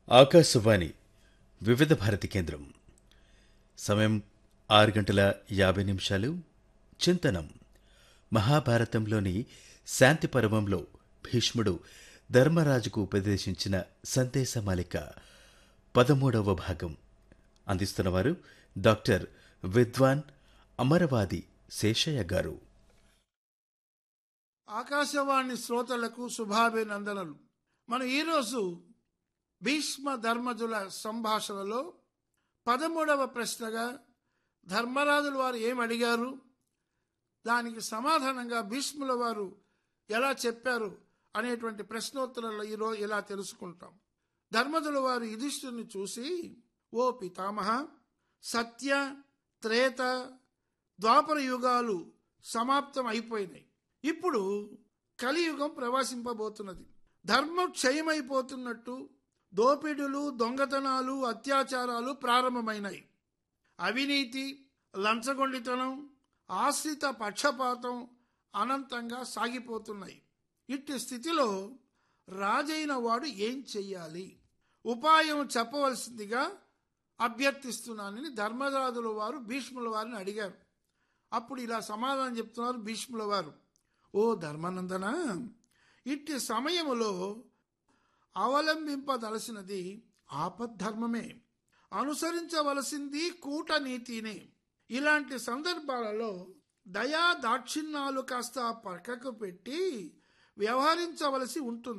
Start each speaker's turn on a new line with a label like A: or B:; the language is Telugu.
A: ఆకాశవాణి వివిధ భారతి కేంద్రం సమయం ఆరు గంటల యాభై నిమిషాలు చింతనం మహాభారతంలోని శాంతి పర్వంలో భీష్ముడు ధర్మరాజుకు ఉపదేశించిన సందేశమాలిక పదమూడవ భాగం అందిస్తున్నవారు డాక్టర్ విద్వాన్ అమరవాది శేషయ్య గారు
B: ఆకాశవాణి శ్రోతలకు శుభాభినందనలు మనం ఈరోజు భీష్మ ధర్మజుల సంభాషణలో పదమూడవ ప్రశ్నగా ధర్మరాజుల వారు ఏం అడిగారు దానికి సమాధానంగా భీష్ముల వారు ఎలా చెప్పారు అనేటువంటి ప్రశ్నోత్తరాలు ఈరోజు ఇలా తెలుసుకుంటాం ధర్మజుల వారు యుధిష్ఠుని చూసి ఓ పితామహ సత్య త్రేత ద్వాపర యుగాలు సమాప్తం అయిపోయినాయి ఇప్పుడు కలియుగం ప్రవాసింపబోతున్నది ధర్మం క్షయమైపోతున్నట్టు దోపిడులు దొంగతనాలు అత్యాచారాలు ప్రారంభమైనాయి అవినీతి లంచగొండితనం ఆశ్రిత పక్షపాతం అనంతంగా సాగిపోతున్నాయి ఇట్టి స్థితిలో రాజైన వాడు ఏం చెయ్యాలి ఉపాయం చెప్పవలసిందిగా అభ్యర్థిస్తున్నానని ధర్మరాజుల వారు భీష్ముల వారిని అడిగారు అప్పుడు ఇలా సమాధానం చెప్తున్నారు భీష్ముల వారు ఓ ధర్మానందన ఇట్టి సమయములో అవలంబింపదలసినది ఆపద్ధర్మమే అనుసరించవలసింది కూటనీతినే ఇలాంటి సందర్భాలలో దయా దాక్షిణ్యాలు కాస్త పక్కకు పెట్టి వ్యవహరించవలసి ఉంటుంది